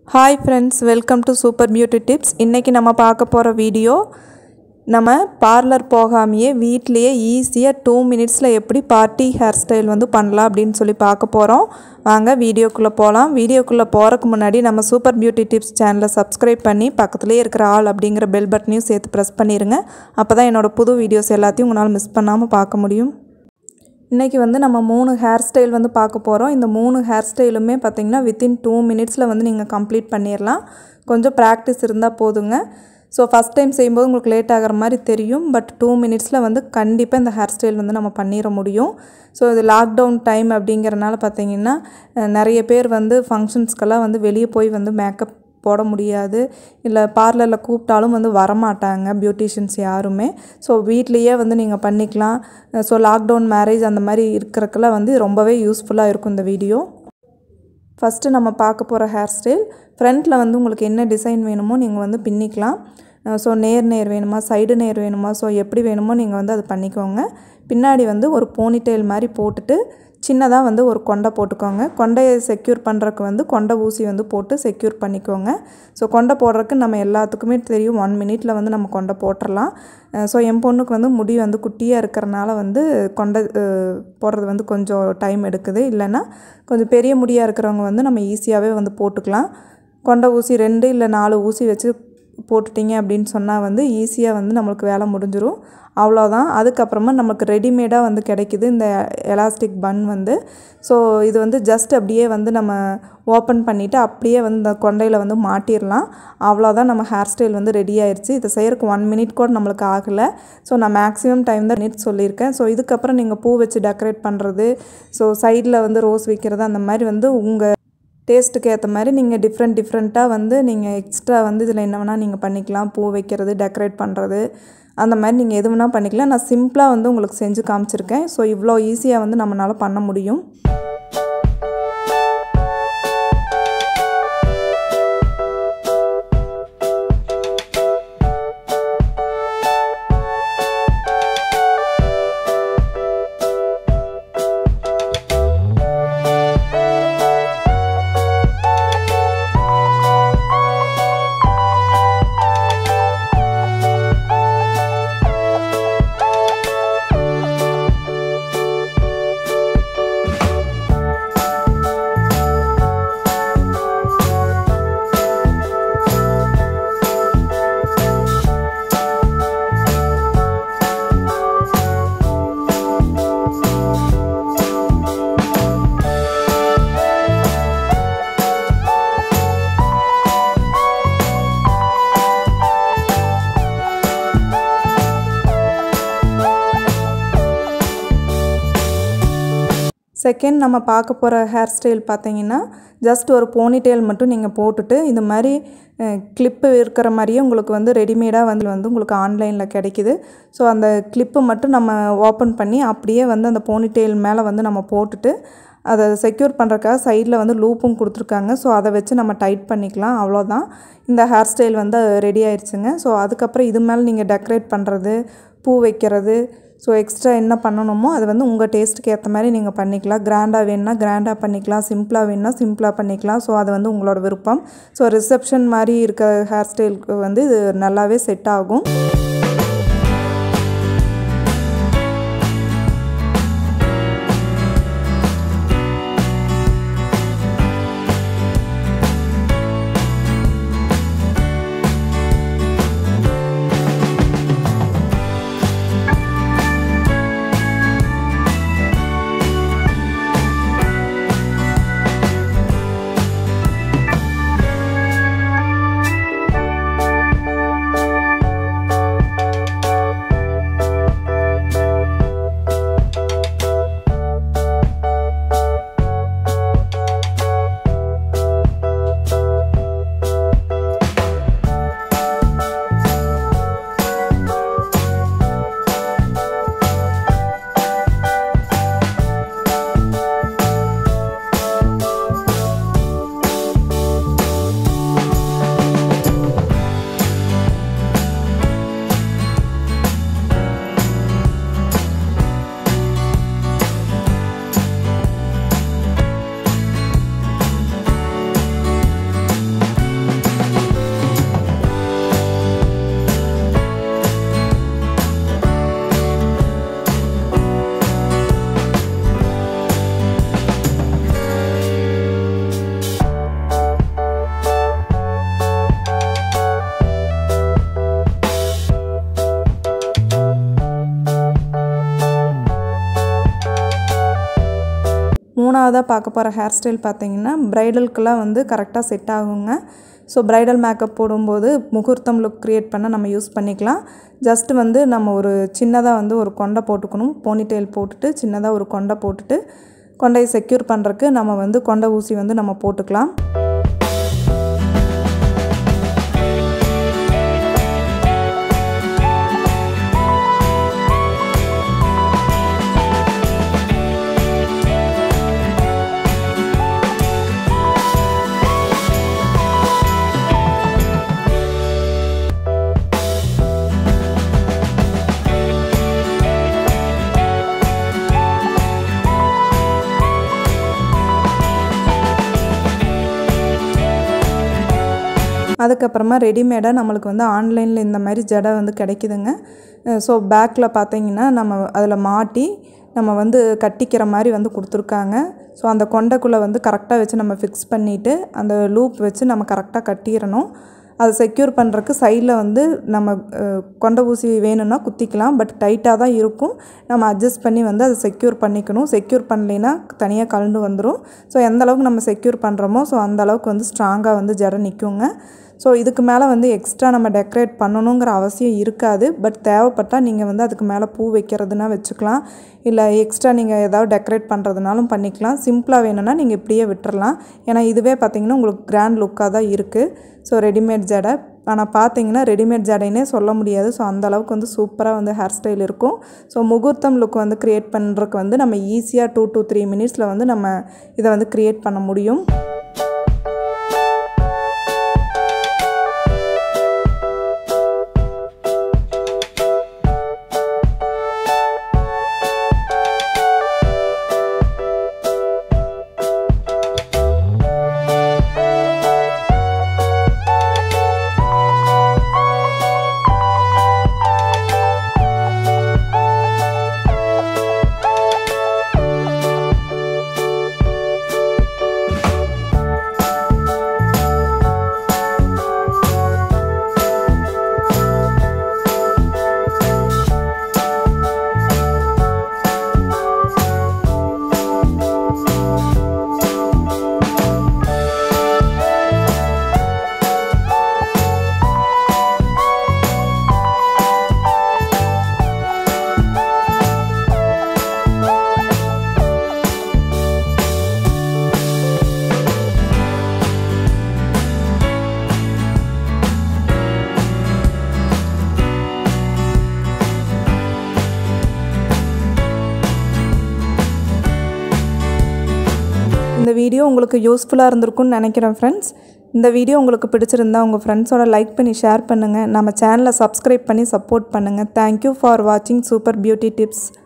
hi friends welcome to super beauty tips இன்றைக்கி நம்ம பார்க்க போகிற வீடியோ நம்ம பார்லர் போகாமையே வீட்லேயே ஈஸியாக டூ மினிட்ஸில் எப்படி பார்ட்டி ஹேர் ஸ்டைல் வந்து பண்ணலாம் அப்படின்னு சொல்லி பார்க்க போகிறோம் வாங்க வீடியோக்குள்ளே போகலாம் வீடியோக்குள்ளே போகிறதுக்கு முன்னாடி நம்ம சூப்பர் பியூட்டி டிப்ஸ் சேனலை சப்ஸ்கிரைப் பண்ணி பக்கத்துலேயே இருக்கிற ஆள் அப்படிங்கிற பெல் பட்டனையும் சேர்த்து ப்ரெஸ் பண்ணிடுங்க அப்போ தான் என்னோடய புது வீடியோஸ் எல்லாத்தையும் உங்களால் மிஸ் பண்ணாமல் பார்க்க முடியும் இன்றைக்கி வந்து நம்ம மூணு ஹேர் ஸ்டைல் வந்து பார்க்க போகிறோம் இந்த மூணு ஹேர் ஸ்டைலுமே பார்த்திங்கன்னா வித்தின் டூ மினிட்ஸில் வந்து நீங்கள் கம்ப்ளீட் பண்ணிடலாம் கொஞ்சம் ப்ராக்டிஸ் இருந்தால் போதுங்க ஸோ ஃபஸ்ட் டைம் செய்யும்போது உங்களுக்கு லேட் ஆகிற மாதிரி தெரியும் பட் டூ மினிட்ஸில் வந்து கண்டிப்பாக இந்த ஹேர் ஸ்டைல் வந்து நம்ம பண்ணிட முடியும் ஸோ இது லாக்டவுன் டைம் அப்படிங்கிறனால பார்த்திங்கன்னா அஹ், நிறைய பேர் வந்து ஃபங்க்ஷன்ஸ்க்கெல்லாம் வந்து வெளியே போய் வந்து மேக்கப் போட முடியாது இல்லை பார்லரில் கூப்பிட்டாலும் வந்து வரமாட்டாங்க பியூட்டிஷியன்ஸ் யாருமே ஸோ வீட்லேயே வந்து நீங்கள் பண்ணிக்கலாம் ஸோ லாக்டவுன் மேரேஜ் அந்த மாதிரி இருக்கிறக்கெல்லாம் வந்து ரொம்பவே யூஸ்ஃபுல்லாக இருக்கும் இந்த வீடியோ ஃபஸ்ட்டு நம்ம பார்க்க போகிற ஹேர் ஸ்டைல் ஃப்ரண்ட்டில் வந்து உங்களுக்கு என்ன டிசைன் வேணுமோ நீங்கள் வந்து பின்னிக்கலாம் ஸோ நேர் நேர் வேணுமா சைடு நேர் வேணுமா ஸோ எப்படி வேணுமோ நீங்கள் வந்து அது பண்ணிக்கோங்க பின்னாடி வந்து ஒரு போனிடெயில் மாதிரி போட்டுட்டு சின்னதாக வந்து ஒரு கொண்டை போட்டுக்கோங்க கொண்டையை செக்யூர் பண்ணுறதுக்கு வந்து கொண்டை ஊசி வந்து போட்டு செக்யூர் பண்ணிக்கோங்க ஸோ கொண்டை போடுறதுக்கு நம்ம எல்லாத்துக்குமே தெரியும் ஒன் மினிட்ல வந்து நம்ம கொண்டை போட்டுடலாம் ஸோ என் பொண்ணுக்கு வந்து முடி வந்து குட்டியாக இருக்கிறனால வந்து கொண்டை அஹ், போடுறது வந்து கொஞ்சம் டைம் எடுக்குது இல்லைன்னா கொஞ்சம் பெரிய முடியாக இருக்கிறவங்க வந்து நம்ம ஈஸியாகவே வந்து போட்டுக்கலாம் கொண்டை ஊசி ரெண்டு இல்லை நாலு ஊசி வச்சு போட்டுட்டிங்க அப்படின்னு சொன்னால் வந்து ஈஸியாக வந்து நம்மளுக்கு வேலை முடிஞ்சிரும் அவ்வளோதான் அதுக்கப்புறமா நமக்கு ரெடிமேடாக வந்து கிடைக்குது இந்த எலாஸ்டிக் பன் வந்து ஸோ இது வந்து ஜஸ்ட் அப்படியே வந்து நம்ம ஓப்பன் பண்ணிவிட்டு அப்படியே வந்து இந்த கொண்டையில் வந்து மாட்டிடலாம் அவ்வளோதான் நம்ம ஹேர் ஸ்டைல் வந்து ரெடி ஆயிடுச்சு இதை செய்யறதுக்கு ஒன் மினிட் கூட நம்மளுக்கு ஆகலை ஸோ நான் மேக்ஸிமம் டைம் தான் மினிட் சொல்லியிருக்கேன் ஸோ இதுக்கப்புறம் நீங்கள் பூ வச்சு டெக்கரேட் பண்ணுறது ஸோ சைடில் வந்து ரோஸ் வைக்கிறது அந்த மாதிரி வந்து உங்கள் டேஸ்ட்டுக்கு ஏற்ற மாதிரி நீங்கள் டிஃப்ரெண்ட் டிஃப்ரெண்ட்டாக வந்து நீங்கள் எக்ஸ்ட்ரா வந்து இதில் என்ன வேணால் நீங்கள் பண்ணிக்கலாம் பூ வைக்கிறது டெக்கரேட் பண்ணுறது அந்த மாதிரி நீங்கள் எது வேணால் பண்ணிக்கலாம் நான் சிம்பிளாக வந்து உங்களுக்கு செஞ்சு காமிச்சிருக்கேன் ஸோ இவ்வளோ ஈஸியாக வந்து நம்மளால் பண்ண முடியும் செகண்ட் நம்ம பார்க்க போகிற ஹேர் ஸ்டைல் பார்த்தீங்கன்னா ஜஸ்ட் ஒரு போனிடெயில் மட்டும் நீங்கள் போட்டுட்டு இந்த மாதிரி கிளிப்பு இருக்கிற மாதிரியே உங்களுக்கு வந்து ரெடிமேடாக வந்து வந்து உங்களுக்கு ஆன்லைனில் கிடைக்குது ஸோ அந்த கிளிப்பு மட்டும் நம்ம ஓப்பன் பண்ணி அப்படியே வந்து அந்த போனிடெயில் மேலே வந்து நம்ம போட்டுட்டு அதை செக்யூர் பண்ணுறக்காக சைடில் வந்து லூப்பும் கொடுத்துருக்காங்க ஸோ அதை வச்சு நம்ம டைட் பண்ணிக்கலாம் அவ்வளோதான் இந்த ஹேர் ஸ்டைல் வந்து ரெடி ஆயிடுச்சுங்க ஸோ அதுக்கப்புறம் இது மேலே நீங்கள் டெக்கரேட் பண்ணுறது பூ வைக்கிறது ஸோ எக்ஸ்ட்ரா என்ன பண்ணணுமோ அது வந்து உங்கள் டேஸ்ட்டுக்கு ஏற்ற மாதிரி நீங்கள் பண்ணிக்கலாம் கிராண்டாக வேணுன்னா கிராண்டாக பண்ணிக்கலாம் சிம்பிளாக வேணுன்னா சிம்பிளாக பண்ணிக்கலாம் ஸோ அது வந்து உங்களோட விருப்பம் ஸோ ரிசப்ஷன் மாதிரி இருக்க ஹேர் ஸ்டைலுக்கு வந்து இது நல்லாவே செட் ஆகும் மூணாவதாக பார்க்க போகிற ஹேர் ஸ்டைல் பார்த்தீங்கன்னா ப்ரைடலுக்கெல்லாம் வந்து கரெக்டாக செட் ஆகுங்க ஸோ ப்ரைடல் மேக்கப் போடும்போது முகூர்த்தம் லுக் க்ரியேட் பண்ண நம்ம யூஸ் பண்ணிக்கலாம் ஜஸ்ட் வந்து நம்ம ஒரு சின்னதாக வந்து ஒரு கொண்டை போட்டுக்கணும் போனிடெயில் போட்டுட்டு சின்னதாக ஒரு கொண்டை போட்டுட்டு கொண்டையை செக்யூர் பண்ணுறக்கு நம்ம வந்து கொண்டை ஊசி வந்து நம்ம போட்டுக்கலாம் அதுக்கப்புறமா ரெடிமேடாக நம்மளுக்கு வந்து ஆன்லைனில் இந்த மாதிரி ஜடை வந்து கிடைக்குதுங்க ஸோ பேக்கில் பார்த்தீங்கன்னா நம்ம அதில் மாட்டி நம்ம வந்து கட்டிக்கிற மாதிரி வந்து கொடுத்துருக்காங்க ஸோ அந்த கொண்டைக்குள்ளே வந்து கரெக்டாக வச்சு நம்ம ஃபிக்ஸ் பண்ணிவிட்டு அந்த லூப் வச்சு நம்ம கரெக்டாக கட்டிடணும் அதை செக்யூர் பண்ணுறக்கு சைடில் வந்து நம்ம அஹ், கொண்டை ஊசி வேணும்னா குத்திக்கலாம் பட் டைட்டாக தான் இருக்கும் நம்ம அட்ஜஸ்ட் பண்ணி வந்து அதை செக்யூர் பண்ணிக்கணும் செக்யூர் பண்ணலைன்னா தனியாக கலண்டு வந்துடும் ஸோ எந்த அளவுக்கு நம்ம செக்யூர் பண்ணுறோமோ ஸோ அந்த அளவுக்கு வந்து ஸ்ட்ராங்காக வந்து ஜடை நிற்குங்க ஸோ இதுக்கு மேலே வந்து எக்ஸ்ட்ரா நம்ம டெக்கரேட் பண்ணணுங்கிற அவசியம் இருக்காது பட் தேவைப்பட்டால் நீங்கள் வந்து அதுக்கு மேலே பூ வைக்கிறதுனா வச்சுக்கலாம் இல்லை எக்ஸ்ட்ரா நீங்கள் ஏதாவது டெக்கரேட் பண்ணுறதுனாலும் பண்ணிக்கலாம் சிம்பிளாக வேணும்னா நீங்கள் இப்படியே விட்டுறலாம் ஏன்னா இதுவே பார்த்தீங்கன்னா உங்களுக்கு கிராண்ட் லுக்காக தான் இருக்குது ஸோ ரெடிமேட் ஜடை ஆனால் பார்த்தீங்கன்னா ரெடிமேட் ஜடைனே சொல்ல முடியாது ஸோ அந்த அளவுக்கு வந்து சூப்பராக வந்து ஹேர் ஸ்டைல் இருக்கும் ஸோ முகூர்த்தம் லுக் வந்து க்ரியேட் பண்ணுறதுக்கு வந்து நம்ம ஈஸியாக டூ to த்ரீ மினிட்ஸில் வந்து நம்ம இதை வந்து க்ரியேட் பண்ண முடியும் இந்த வீடியோ உங்களுக்கு யூஸ்ஃபுல்லாக இருந்திருக்கும்னு நினைக்கிறேன் ஃப்ரெண்ட்ஸ் இந்த வீடியோ உங்களுக்கு பிடிச்சிருந்தா உங்கள் ஃப்ரெண்ட்ஸோட லைக் பண்ணி ஷேர் பண்ணுங்கள் நம்ம சேனலை சப்ஸ்கிரைப் பண்ணி சப்போர்ட் பண்ணுங்கள் தேங்க்யூ ஃபார் வாட்சிங் சூப்பர் பியூட்டி டிப்ஸ்